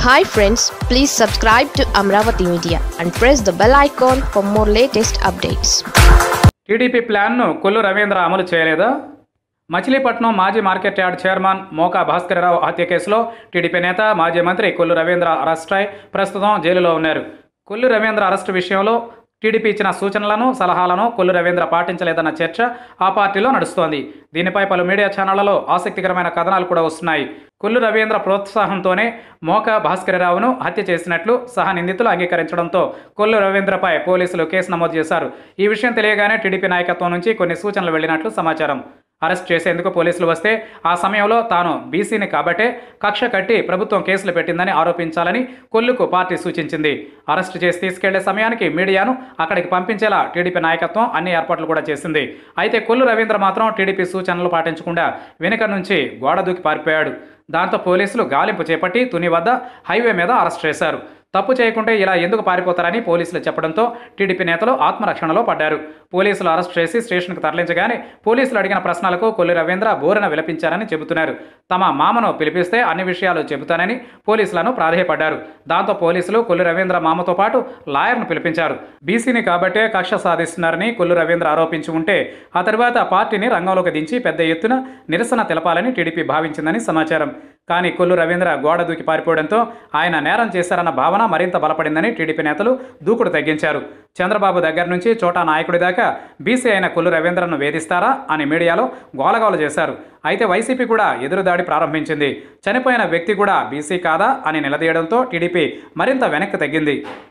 hi friends please subscribe to Amaravati media and press the bell icon for more latest updates TDP ప్లాన్ను కొల్లు రవీంద్ర అమలు చేయలేదా మచిలీపట్నం మాజీ market yard chairman Moka Bhaskararao హత్య కేసులో టీడీపీ నేత మాజీ మంత్రి కొల్లు రవీంద్ర అరెస్ట్ అయి ప్రస్తుతం జైలులో ఉన్నారు కొల్లు రవీంద్ర అరెస్టు విషయంలో టీడీపీ ఇచ్చిన సూచనలను సలహాలను కొల్లు రవీంద్ర పాటించలేదన్న చర్చ ఆ పార్టీలో నడుస్తోంది దీనిపై పలు మీడియా ఛానళ్లలో ఆసక్తికరమైన కథనాలు కూడా వస్తున్నాయి కొల్లు రవీంద్ర ప్రోత్సాహంతోనే మోక భాస్కరరావును హత్య చేసినట్లు సహా నిందితులు అంగీకరించడంతో కొల్లు రవీంద్రపై పోలీసులు కేసు నమోదు చేశారు ఈ విషయం తెలియగానే టీడీపీ నాయకత్వం నుంచి కొన్ని సూచనలు వెళ్లినట్లు సమాచారం అరెస్ట్ చేసేందుకు పోలీసులు వస్తే ఆ సమయంలో తాను బీసీని కాబట్టే కక్ష కట్టి ప్రభుత్వం కేసులు పెట్టిందని ఆరోపించాలని కొల్లుకు పార్టీ సూచించింది అరెస్ట్ చేసి తీసుకెళ్లే సమయానికి మీడియాను అక్కడికి పంపించేలా టీడీపీ నాయకత్వం అన్ని ఏర్పాట్లు కూడా చేసింది అయితే కొల్లు రవీంద్ర మాత్రం టీడీపీ సూచనలు పాటించకుండా వెనుక నుంచి గోడ దూకి పారిపోయాడు దాంతో పోలీసులు గాలింపు చేపట్టి తుని వద్ద హైవే మీద అరెస్ట్ చేశారు తప్పు చేయకుంటే ఇలా ఎందుకు పారిపోతారని పోలీసులు చెప్పడంతో టీడీపీ నేతలు ఆత్మరక్షణలో పడ్డారు పోలీసులు అరెస్ట్ చేసి స్టేషన్కు తరలించగానే పోలీసులు అడిగిన ప్రశ్నలకు కొల్లి రవీంద్ర బోరన విలపించారని చెబుతున్నారు తమ మామను పిలిపిస్తే అన్ని విషయాలు చెబుతానని పోలీసులను ప్రాధేయపడ్డారు దాంతో పోలీసులు కొల్లి రవీంద్ర మామతో పాటు లాయర్ను పిలిపించారు బీసీని కాబట్టే కక్ష సాధిస్తున్నారని కొల్లు రవీంద్ర ఆరోపించి ఉంటే ఆ తర్వాత పార్టీని రంగంలోకి దించి పెద్ద ఎత్తున నిరసన తెలపాలని టీడీపీ భావించిందని సమాచారం కానీ కొల్లు రవీంద్ర గోడ దూకి పారిపోవడంతో ఆయన నేరం చేశారన్న భావన మరింత బలపడిందని టీడీపీ నేతలు దూకుడు తగ్గించారు చంద్రబాబు దగ్గర నుంచి చోటా నాయకుడి దాకా బీసీ అయిన కొల్లు రవీంద్రను వేధిస్తారా అని మీడియాలో గోలగోల చేశారు అయితే వైసీపీ కూడా ఎదురుదాడి ప్రారంభించింది చనిపోయిన వ్యక్తి కూడా బీసీ కాదా అని నిలదీయడంతో టీడీపీ మరింత వెనక్కి తగ్గింది